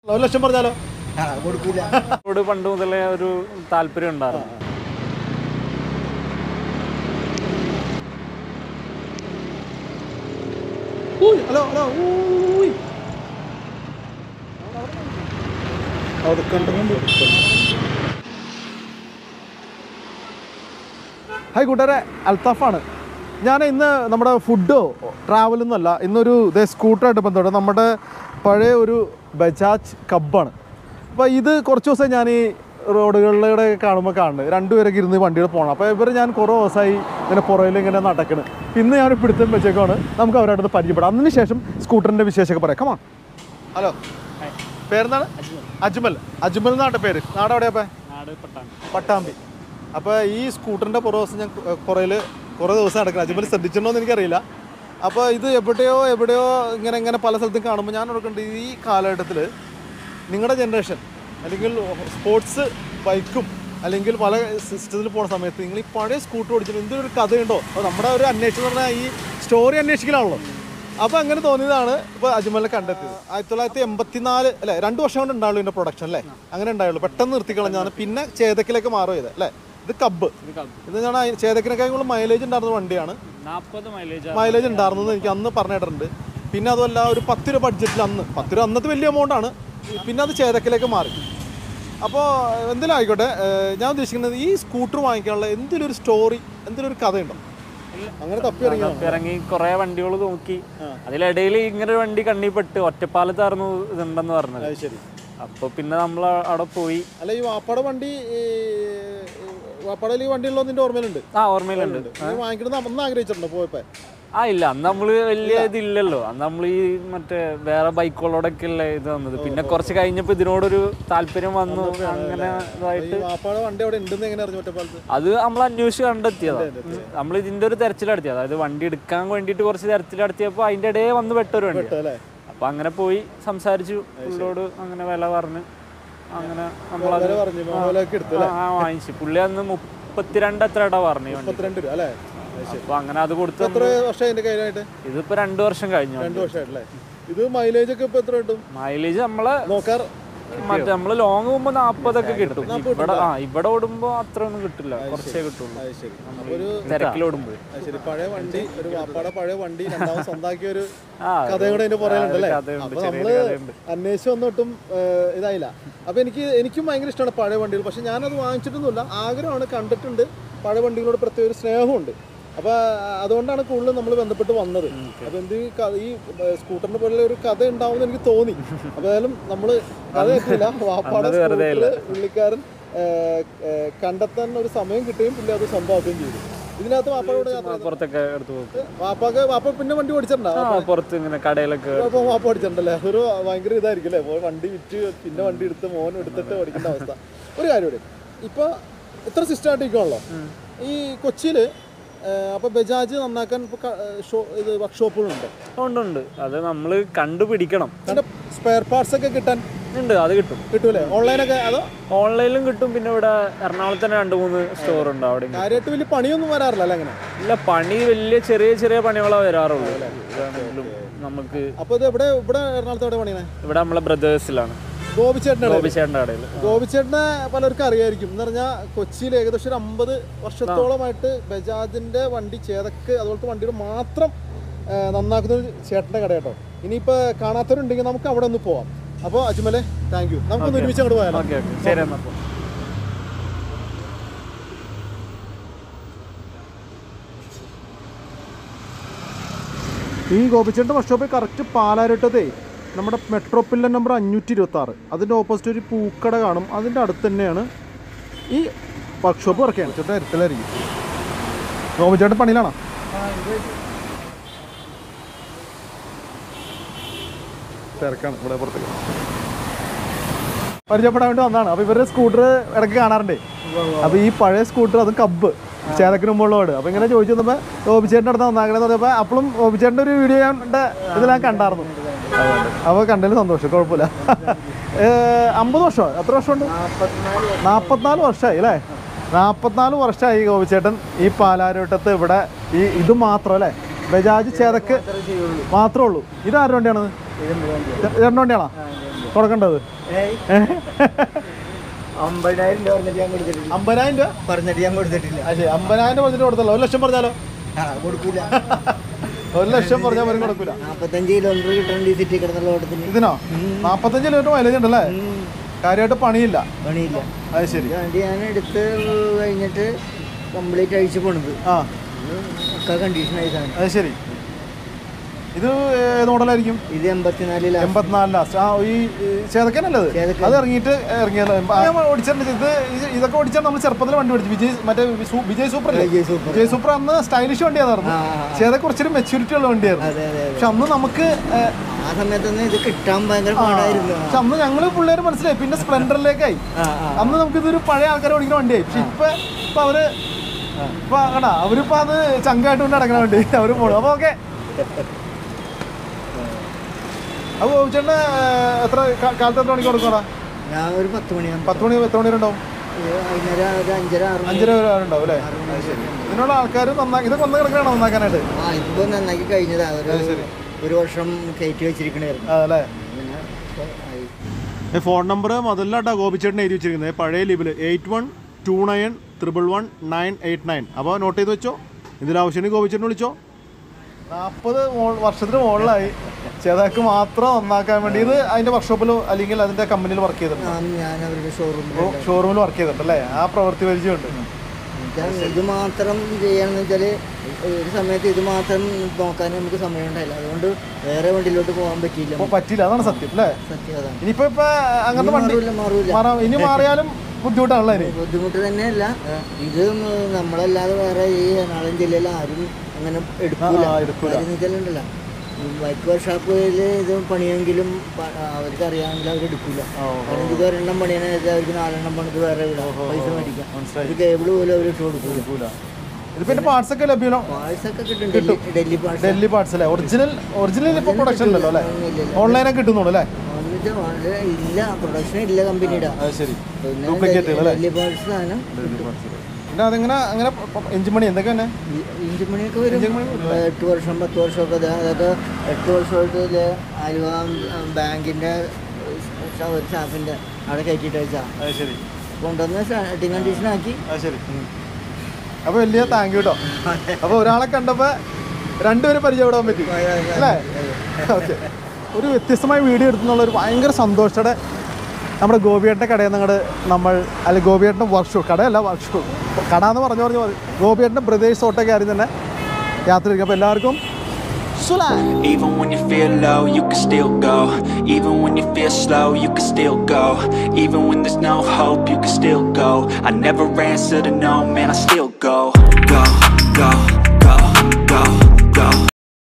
ഒരു ലക്ഷം പറഞ്ഞാലോ കൊടുക്കൂല ഇവിടെ പണ്ട് മുതലേ ഒരു താല്പര്യം ഉണ്ടായിരുന്നു ഊയ്, ഹലോ ഹലോ ഊയ്. അവിടെ കണ്ടുകൊണ്ട് ഹായ് കൂട്ടുകാരെ അൽത്താഫാണ് ഞാൻ ഇന്ന് നമ്മുടെ ഫുഡോ ട്രാവലൊന്നുമല്ല ഇന്നൊരു ഇതേ സ്കൂട്ടറായിട്ട് ബന്ധപ്പെട്ട് നമ്മുടെ പഴയ ഒരു ബജാജ് കബ്ബാണ് അപ്പോൾ ഇത് കുറച്ച് ദിവസം ഞാൻ ഈ റോഡുകളിലൂടെ കാണുമ്പോൾ കാണുന്നത് രണ്ടുപേരൊക്കെ ഇരുന്ന് വണ്ടിയിൽ പോകണം അപ്പോൾ ഇവർ ഞാൻ കുറേ ദിവസമായി ഇങ്ങനെ പുറയിൽ ഇങ്ങനെ നടക്കണം ഇന്ന് ഞാൻ പിടുത്തം വെച്ചേക്കാണ് നമുക്ക് അവരായിട്ട് പരിചയപ്പെടാം അതിന് ശേഷം സ്കൂട്ടറിൻ്റെ വിശേഷമൊക്കെ പറയാം കമാ ഹലോ പേരെന്താണ് അജ്മൽ അജ്മൽ എന്നാട്ടെ പേര് നാട് എവിടെയാ അപ്പോൾ നാട് പട്ടാണ് പട്ടാമ്പി അപ്പോൾ ഈ സ്കൂട്ടറിൻ്റെ പുറ ദിവസം ഞാൻ കുറേയിൽ കുറേ ദിവസം നടക്കണം അജ്മൽ ശ്രദ്ധിച്ചിട്ടുണ്ടോ എന്ന് എനിക്കറിയില്ല അപ്പോൾ ഇത് എവിടെയോ എവിടെയോ ഇങ്ങനെ ഇങ്ങനെ പല സ്ഥലത്തും കാണുമ്പോൾ ഞാൻ ഓർക്കുന്നുണ്ട് ഈ കാലഘട്ടത്തിൽ നിങ്ങളുടെ ജനറേഷൻ അല്ലെങ്കിൽ സ്പോർട്സ് ബൈക്കും അല്ലെങ്കിൽ പല സിസ്റ്റത്തിൽ പോകുന്ന സമയത്ത് നിങ്ങൾ ഈ പഴയ സ്കൂട്ടർ ഓടിച്ചിട്ട് എന്തൊരു കഥയുണ്ടോ അപ്പോൾ നമ്മുടെ ഒരു അന്വേഷണം എന്ന് പറഞ്ഞാൽ ഈ സ്റ്റോറി അന്വേഷിക്കലാണല്ലോ അപ്പോൾ അങ്ങനെ തോന്നിയതാണ് ഇപ്പോൾ അജ്മലിനെ കണ്ടെത്തിയത് ആയിരത്തി തൊള്ളായിരത്തി എൺപത്തിനാല് അല്ലേ രണ്ട് വർഷം കൊണ്ട് ഉണ്ടാവുള്ളൂ ഇതിൻ്റെ പ്രൊഡക്ഷൻ അല്ലേ അങ്ങനെ ഉണ്ടായുള്ളൂ പെട്ടെന്ന് നിർത്തിക്കളഞ്ഞാണ് പിന്നെ ചേതക്കിലേക്ക് മാറും ചെയ്തത് അല്ലേ ഇത് കബ്ബ് ഇത് ഞാൻ ചേതക്കിനേക്കാൾ കൂടുതൽ മൈലേജ് ഉണ്ടായിരുന്ന വണ്ടിയാണ് നാൽപ്പത് മൈലേജ് മൈലേജ് ഉണ്ടായിരുന്നത് എനിക്ക് അന്ന് പറഞ്ഞിട്ടുണ്ട് പിന്നെ അതുമല്ല ഒരു പത്ത് രൂപ ബഡ്ജറ്റിൽ അന്ന് പത്ത് രൂപ അന്നത്തെ വലിയ എമൗണ്ട് ആണ് പിന്നെ അത് ചേതക്കിലേക്ക് മാറി അപ്പോൾ എന്തെങ്കിലും ആയിക്കോട്ടെ ഏഹ് ഞാൻ ഉദ്ദേശിക്കുന്നത് ഈ സ്കൂട്ടർ വാങ്ങിക്കാനുള്ള എന്തെങ്കിലും ഒരു സ്റ്റോറി എന്തെങ്കിലും ഒരു കഥയുണ്ടോ അങ്ങനെ തപ്പി ഇറങ്ങിയതാണ് ഇറങ്ങി കുറെ വണ്ടികൾ നോക്കി അതിലിടയിൽ ഇങ്ങനെ ഒരു വണ്ടി കണ്ണിപ്പെട്ട് ഒറ്റപ്പാലത്തായിരുന്നു ഇതുണ്ടെന്ന് പറഞ്ഞത് അത് ശരി അപ്പൊ പിന്നെ നമ്മൾ അവിടെ പോയി അല്ല ഈ വാപ്പാടെ വണ്ടി ഈ വാപ്പാടയിൽ ഈ വണ്ടി ഉള്ളത് നിന്റെ ഓർമ്മയിലുണ്ട് ആ ഓർമ്മയിലുണ്ട് നീ വാങ്ങിക്കണം അന്ന് ആഗ്രഹിച്ചിട്ടുണ്ടോ പോയപ്പോ ആ ഇല്ല അന്ന് നമ്മള് വലിയ ഇതില്ലല്ലോ അന്ന് നമ്മൾ ഈ മറ്റേ വേറെ ബൈക്കുകളോടൊക്കെ അല്ലേ ഇത് വന്നത് പിന്നെ കുറച്ച് കഴിഞ്ഞപ്പോ ഇതിനോടൊരു താല്പര്യം വന്നു അങ്ങനെ ഇതായിട്ട് ഈ വാപ്പാടെ വണ്ടി അവിടെ ഉണ്ടെന്ന് എങ്ങനെ അറിഞ്ഞു ഒറ്റപ്പാലത്ത് അത് നമ്മൾ അന്വേഷിച്ച് കണ്ടെത്തിയതാ നമ്മൾ ഇതിന്റെ ഒരു തെരച്ചിൽ നടത്തിയത് അതായത് വണ്ടി എടുക്കാൻ വേണ്ടിയിട്ട് കുറച്ച് തെരച്ചിൽ നടത്തിയപ്പോൾ അതിന്റെ ഇടയിൽ വന്ന് പെട്ടൊരു വണ്ടി അല്ലേ അപ്പൊ അങ്ങനെ പോയി സംസാരിച്ചു പുള്ളിയോട് അങ്ങനെ വില പറഞ്ഞു അങ്ങനെ നമ്മളത് വില പറഞ്ഞു മോഹൻലാലൊക്കെ എടുത്തു ആ, ആ, വാങ്ങിച്ചു പുള്ളി അന്ന് മുപ്പത്തിരണ്ട് എത്ര ഇട പറഞ്ഞു ഈ വണ്ടി മുപ്പത്തിരണ്ട് രൂപ അല്ലേ അത് ശരി അപ്പൊ അങ്ങനെ അത് കൊടുത്ത് എത്ര വർഷം അതിന്റെ കയ്യിലായിട്ട് ഇതിപ്പോ രണ്ടു വർഷം കഴിഞ്ഞു രണ്ട് വർഷമായിട്ടല്ലേ ഇത് മൈലേജ് ഒക്കെ ഇപ്പൊ എത്ര കിട്ടും മൈലേജ് നമ്മളെ നോക്കാർ മറ്റേ നമ്മള് ലോങ് പോകുമ്പോ നാപ്പതൊക്കെ കിട്ടും ഇവിടെ ആ ഇവിടെ ഓടുമ്പോ അത്ര ഒന്നും കിട്ടില്ല കുറച്ചേ കിട്ടുള്ളൂ അത് ശരി അപ്പൊ ഒരു തിരക്കിലോടുമ്പോൾ അത് ശരി പഴയ വണ്ടി ഒരു വാപ്പാടെ പഴയ വണ്ടി രണ്ടാമത് സ്വന്താക്കിയ ഒരു ആ കഥയും കൂടെ അതിന്റെ പുറകിലുണ്ട് അല്ലേ കഥയുണ്ട് അപ്പൊ ചെറിയൊരു നമ്മള് കഥയുണ്ട് അന്വേഷിച്ച് വന്നിട്ടും ഏഹ്, ഇതായില്ല അപ്പൊ എനിക്ക് എനിക്കും ഭയങ്കര ഇഷ്ടമാണ് പഴയ വണ്ടികൾ പക്ഷെ ഞാനത് വാങ്ങിച്ചിട്ടൊന്നുമില്ല ആഗ്രഹമാണ് കണ്ടിട്ടുണ്ട് പഴയ വണ്ടികളോട് പ്രത്യേക ഒരു സ്നേഹമുണ്ട് അപ്പൊ അതുകൊണ്ടാണ് കൂടുതൽ നമ്മൾ ബന്ധപ്പെട്ട് വന്നത് അപ്പൊ എന്ത് ഈ ക- ഈ സ്കൂട്ടറിനെ പോലെ ഒരു കഥ ഉണ്ടാവും എനിക്ക് തോന്നി അപ്പൊ ഏതായാലും നമ്മള് കഥ എത്തില്ല വാപ്പാടെ വന്നത് വെറുതെ സ്കൂട്ടറില് പുള്ളിക്കാരൻ ഏഹ്, ഏഹ്, കണ്ടെത്താൻ ഒരു സമയം കിട്ടുകയും പുള്ളി അത് സ്വന്തമാക്കുകയും ചെയ്തു ഇതിനകത്ത് വാപ്പയോട് യാത്ര ചെയ്ത- പുറത്തൊക്കെ എടുത്ത് പോകും വാപ്പാക്ക് വാപ്പ പിന്നെ വണ്ടി ഓടിച്ചിട്ടുണ്ടോ ആ പുറത്ത് ഇങ്ങനെ കടയിലൊക്കെ അപ്പോൾ വാപ്പ ഓടിച്ചിട്ടുണ്ടല്ലേ അതൊരു ഭയങ്കര ഇതായിരിക്കും അല്ലേ പോയി വണ്ടി വിറ്റ് പിന്നെ വണ്ടി എടുത്ത് മോൻ എടുത്തിട്ട് ഓടിക്കേണ്ട അവസ്ഥ ഒരു കാര്യം കൂടി ഇപ്പോൾ ഇത്ര സിസ്റ്റമായിട്ട് ഇരിക്കുവാണല്ലോ ഈ കൊച്ചിയിൽ അപ്പോൾ ബജാജ് നന്നാക്കാൻ ഇപ്പോൾ ഷോ ഇത് വർക്ക്ഷോപ്പുകളുണ്ട് ഉണ്ട് ഉണ്ട് അത് നമ്മൾ കണ്ടുപിടിക്കണം അതിൻ്റെ സ്പെയർ പാർട്സ് ഒക്കെ കിട്ടാൻ ഉണ്ട് അത് കിട്ടും കിട്ടൂലേ ഓൺലൈനൊക്കെ അതോ ഓൺലൈനിലും കിട്ടും പിന്നെ ഇവിടെ എറണാകുളത്ത് തന്നെ രണ്ട് മൂന്ന് സ്റ്റോർ ഉണ്ട് അവിടെ കാര്യമായിട്ട് വലിയ പണിയൊന്നും വരാറില്ല അല്ലേ അങ്ങനെ ഇല്ല പണി വലിയ ചെറിയ ചെറിയ പണികളെ വരാറുള്ളൂ ഇതാണെങ്കിലും നമുക്ക് അപ്പോൾ ഇത് എവിടെ ഇവിടെ എറണാകുളത്ത് എവിടെ പണിയണേ ഇവിടെ നമ്മളെ ബ്രദേഴ്സിലാണ് ഗോപിച്ചേട്ടനാണ് ഗോപിച്ചേട്ടൻ്റെ കടയിൽ ഗോപിച്ചേട്ടനെ പലർക്കും അറിയായിരിക്കും എന്ന് പറഞ്ഞാൽ കൊച്ചിയിൽ ഏകദേശം ഒരു അമ്പത് വർഷത്തോളമായിട്ട് ബജാജിന്റെ വണ്ടി ചേതക്ക് അതുപോലത്തെ വണ്ടികൾ മാത്രം ആ, നന്നാക്കുന്ന ഒരു ചേട്ടൻ്റെ കട കേട്ടോ ഇനിയിപ്പോൾ കാണാത്തവരുണ്ടെങ്കിൽ നമുക്ക് അവിടെ ഒന്ന് പോവാം അപ്പോൾ അജ്മലെ താങ്ക് യു നമുക്കൊന്ന് ഒരുമിച്ച് അങ്ങോട്ട് പോയാലോ ഓക്കെ ഓക്കെ ശരി എന്നാൽ പോ. ഈ ഗോപിച്ചേട്ടൻ്റെ വർക്ക്ഷോപ്പ് കറക്റ്റ് പാലാരിട്ടതേ നമ്മുടെ മെട്രോപ്പില്ലൻ നമ്പർ അഞ്ഞൂറ്റി ഇരുപത്തി ആറ് അതിൻ്റെ ഓപ്പോസിറ്റ് ഒരു പൂക്കട കാണും അതിൻ്റെ അടുത്ത് തന്നെയാണ് ഈ വർക്ക്ഷോപ്പ് വർക്കാണ് ചേട്ടൻ അരുത്തലായിരിക്കും ഗോപിച്ചേട്ടൻ പണിയിലാണോ തിരക്കാണ് ഇവിടെ പുറത്തേക്ക് പരിചയപ്പെടാൻ വേണ്ടി വന്നതാണ് അപ്പോൾ ഇവരുടെ സ്കൂട്ടർ ഇടയ്ക്ക് കാണാറുണ്ടേ അപ്പോൾ ഈ പഴയ സ്കൂട്ടർ അത് കബ്ബ് ചേതക്കിന് മുകളിലോട് അപ്പോൾ ഇങ്ങനെ ചോദിച്ചു വന്നപ്പോൾ ഓബിച്ചേട്ടൻ്റെ അടുത്ത് നന്നാക്കണമെന്ന് പറഞ്ഞപ്പോൾ അപ്പോഴും ഓബിച്ചേട്ടൻ്റെ ഒരു വീഡിയോ ഞാൻ ഇതിൽ ഞാൻ കണ്ടായിരുന്നു അപ്പോൾ കണ്ടതിൽ സന്തോഷം കുഴപ്പമില്ല ഏഹ്, അമ്പത് വർഷമോ എത്ര വർഷമുണ്ട് നാൽപ്പത്തിനാല് വർഷമായി അല്ലേ നാൽപ്പത്തിനാല് വർഷമായി ഗോപിച്ചേട്ടൻ ഈ പാലാരോട്ടത്ത് ഇവിടെ ഈ ഇത് മാത്രം അല്ലേ ബജാജ് ചേതക്ക് മാത്രമേ ഉള്ളൂ ഇത് ആരുടെ വണ്ടിയാണത് ചേട്ടൻ്റെ വണ്ടിയാണോ കൊടുക്കേണ്ടത് അമ്പതിനായിരം രൂപ പറഞ്ഞിട്ട് ഞാൻ കൊടുത്തിട്ടില്ല അമ്പതിനായിരം രൂപ പറഞ്ഞിട്ട് ഞാൻ കൊടുത്തിട്ടില്ല ആ ശരി അമ്പതിനായിരം പറഞ്ഞിട്ട് കൊടുത്തല്ലോ ഒരു ലക്ഷം പറഞ്ഞാലോ ആ കൊടുക്കൂല ഒരു ലക്ഷം പറഞ്ഞാൽ വരും കൊടുക്കൂല നാപ്പത്തഞ്ച് കിലോമീറ്റർ കിട്ടേണ്ട ഈ സിറ്റി കിടന്നുള്ള ഓട്ടത്തിന് ഇതിനോ നാപ്പത്തഞ്ച് കിലോമീറ്റർ മൈലേജ് ഉണ്ടല്ലേ കാര്യമായിട്ട് പണിയില്ല പണിയില്ല അത് ശരി ഇത് വണ്ടി ഞാൻ എടുത്ത് കഴിഞ്ഞിട്ട് കംപ്ലീറ്റ് അഴിച്ചു പോണത് ആ ഇത് ഒക്കെ കണ്ടീഷനായി സാധനം അത് ശരി ഇത് ഏത് മോഡലായിരിക്കും ഇത് എൺപത്തിനാല് ലാസ്റ്റ് എൺപത്തിനാല് ലാസ്റ്റ് ആ ഈ ഈ ചേതക്കനല്ലേ അത് ചേതക്കൻ. അത് അത് ഇറങ്ങിയിട്ട് ഇറങ്ങിയത് ഞാൻ ഓടിച്ചിട്ടുണ്ട് ഇത് ഇത് ഇതൊക്കെ ഓടിച്ചാൽ നമ്മൾ ചെറുപ്പത്തിൽ വണ്ടി ഓടിച്ചു വിജയ് മറ്റേ സു- വിജയ് സൂപ്പർ അല്ലേ വിജയ് സൂപ്പർ. വിജയ് സൂപ്പർ അന്ന് സ്റ്റൈലിഷ് വണ്ടിയായിരുന്നു ആ, ആ, ആ. ചേതക്ക് കുറച്ചൊരു മെച്യൂരിറ്റി ഉള്ള വണ്ടിയായിരുന്നു അതെ അതെ അതെ പക്ഷെ അന്ന് നമുക്ക് ഏ, ആ സമയത്തൊന്നും ഇത് കിട്ടാൻ ഭയങ്കര പാടായിരുന്നു പക്ഷെ അന്ന് ഞങ്ങള് പിള്ളേര് മനസ്സിലായി പിന്നെ സ്പ്ലെൻഡറിലേക്കായി ആ ആ അന്ന് നമുക്ക് ഇതൊരു പഴയ ആൾക്കാർ ഓടിക്കുന്ന വണ്ടിയായി പക്ഷെ ഇപ്പൊ ഇപ്പൊ അവര് ഇപ്പൊ കണ്ടാ അവരിപ്പോ അത് ചങ്കായിട്ട് കൊണ്ട് നടക്കുന്ന വണ്ടി അവര് പോണു അപ്പൊ ഓക്കെ അപ്പൊ ചേട്ടന് എത്ര കാ- കാലത്ത് എത്ര മണിക്ക് കൊടുക്കണ ഞാൻ ഒരു പത്ത് മണിയാകുമ്പോൾ പത്ത് മണി എത്ര മണി വരെ ഉണ്ടാവും വൈകുന്നേരം ഒരു അഞ്ചര ആറ് മണി അഞ്ചര വരെ ഉണ്ടാവും അല്ലേ ആറ് മണി വരെ ഉണ്ട്. ഇതിനുള്ള ആൾക്കാർ നന്നാക്കി ഇതൊക്കെ വന്ന് കിടക്കണോ നന്നാക്കാനായിട്ട് ആ ഇപ്പൊ നന്നാക്കി കഴിഞ്ഞതാ ഒരു ഒരു വർഷം കയറ്റി വെച്ചിരിക്കണായിരുന്നു അതല്ലേ പിന്നെ ഇപ്പൊ ആയി. ഫോൺ നമ്പർ മുതലാട്ടോ ഗോപിച്ചേട്ടൻ എഴുതി വെച്ചിരിക്കുന്നത് പഴയ ലിബിൽ eight one two nine triple one nine eight nine അപ്പോൾ നോട്ട് ചെയ്ത് വെച്ചോ ഇതിലാവശ്യത്തിന് ഗോപിച്ചേട്ടൻ വിളിച്ചോ നാൽപ്പത് വർഷത്തിന് മുകളിലായി ചേതാക്ക് മാത്രം നന്നാക്കാൻ വേണ്ടി ഇത് അതിൻ്റെ വർക്ക്ഷോപ്പിലോ അല്ലെങ്കിൽ അതിൻ്റെ കമ്പനിയിൽ വർക്ക് ചെയ്തിട്ടുണ്ട് ആ, ഞാൻ അവരുടെ ഷോറൂമിൽ ഷോറൂമിൽ വർക്ക് ചെയ്തിട്ടുണ്ട് അല്ലേ ആ പ്രവൃത്തി പരിചയമുണ്ട് ഇത് മാത്രം ചെയ്യാന്ന് വെച്ചാല് ഒരു സമയത്ത് ഇത് മാത്രം നോക്കാൻ നമുക്ക് സമയം ഉണ്ടായില്ല അതുകൊണ്ട് വേറെ വണ്ടിയിലോട്ട് പോകാൻ പറ്റിയില്ല അപ്പോൾ പറ്റില്ല അതാണ് സത്യം അല്ലേ സത്യം അതാണ് ഇനിയിപ്പോൾ ഇപ്പോൾ അങ്ങനത്തെ വണ്ടി മാറൂല മാറൂല മാറാം ഇനി മാറിയാലും ബുദ്ധിമുട്ടാണല്ലോ ഇനി ബുദ്ധിമുട്ട് തന്നെയല്ല ഇത് നമ്മളല്ലാതെ വേറെ ഈ എറണാകുളം ജില്ലയിൽ ആരും അങ്ങനെ എടുക്കൂല ആ, എടുക്കൂല. കാര്യം വെച്ചാലുണ്ടല്ലോ ബൈക്ക് വർക്ക്ഷോപ്പിൽ ഇത് പണിയെങ്കിലും പ- അവർക്ക് അറിയാമെങ്കിൽ അവർ എടുക്കൂല കാരണം ഇത് ഒരെണ്ണം പണിയാൻ അവർക്ക് നാലെണ്ണം പണിത് വേറെ വിടാം പൈസ മേടിക്കാം മനസ്സിലായി. ഒരു കേബിൾ പോലും അവർ ഇട്ട് കൊടുക്കൂല എടുക്കൂല ഇതിപ്പോൾ എൻ്റെ പാർട്സ് ഒക്കെ ലഭ്യമല്ലോ പാഴ്സ് ഒക്കെ കിട്ടും ഡൽഹി ഡൽഹി പാഴ്സ് ഡൽഹി പാർട്സ് അല്ലേ ഒറിജിനൽ ഒറിജിനൽ ഇപ്പോൾ പ്രൊഡക്ഷൻ ഉണ്ടല്ലോ അല്ലേ ഓൺലൈനൊക്കെ കിട്ടുന്നുള്ളൂ അല്ലേ ഇല്ല പ്രൊഡക്ഷൻ ഇല്ല കമ്പനിയുടെ അത് ശരി പിന്നെ Duplicate കൾ അല്ലേ? ഡൽഹി പാഴ്സ് സാധനം പിന്നെ അതിങ്ങനെ അങ്ങനെ എഞ്ചിൻ പണി എന്തൊക്കെ തന്നെ ഇഞ്ചിൻ മണിയൊക്കെ വരും എട്ട് വർഷം പത്ത് വർഷമൊക്കെ ദേ അതൊക്കെ എട്ട് വർഷമായിട്ട് ഇതില് ആലുവ ബാങ്കിന്റെ ഒരു സ്റ്റാഫിന്റെ അവിടെ കയറ്റിയിട്ട് വെച്ചാ അത് ശരി കൊണ്ടുവന്ന് ഷട്ടിങ് കണ്ടീഷൻ ആക്കി അത് ശരി അപ്പോൾ വലിയ താങ്ക് യു കേട്ടോ അപ്പോൾ ഒരാളെ കണ്ടപ്പോൾ രണ്ടുപേരും പരിചയപ്പെടാൻ പറ്റി അല്ലേ ഓക്കെ ഒരു വ്യത്യസ്തമായ വീഡിയോ എടുത്തുന്നുള്ള ഒരു ഭയങ്കര സന്തോഷത്തോടെ നമ്മുടെ ഗോപിയേട്ടൻ്റെ കടയിൽ നിന്ന് അങ്ങോട്ട് നമ്മൾ അല്ലെ ഗോപിയേട്ടൻ്റെ വർക്ക്ഷോപ്പ് കടയല്ല വർക്ക്ഷോപ്പ് കട എന്ന് പറഞ്ഞു പറഞ്ഞു മതി ഗോപിയേട്ടൻ്റെ ബ്രദേഴ്സ് ഓട്ടൊക്കെ ആരും തന്നെ യാത്ര ചെയ്യും അപ്പോൾ എല്ലാവർക്കും സുലാ Even when you feel low, you can still go. Even when you feel slow, you can still go. Even when there's no hope, you can still go. I never answer to no, man, I still go. Go,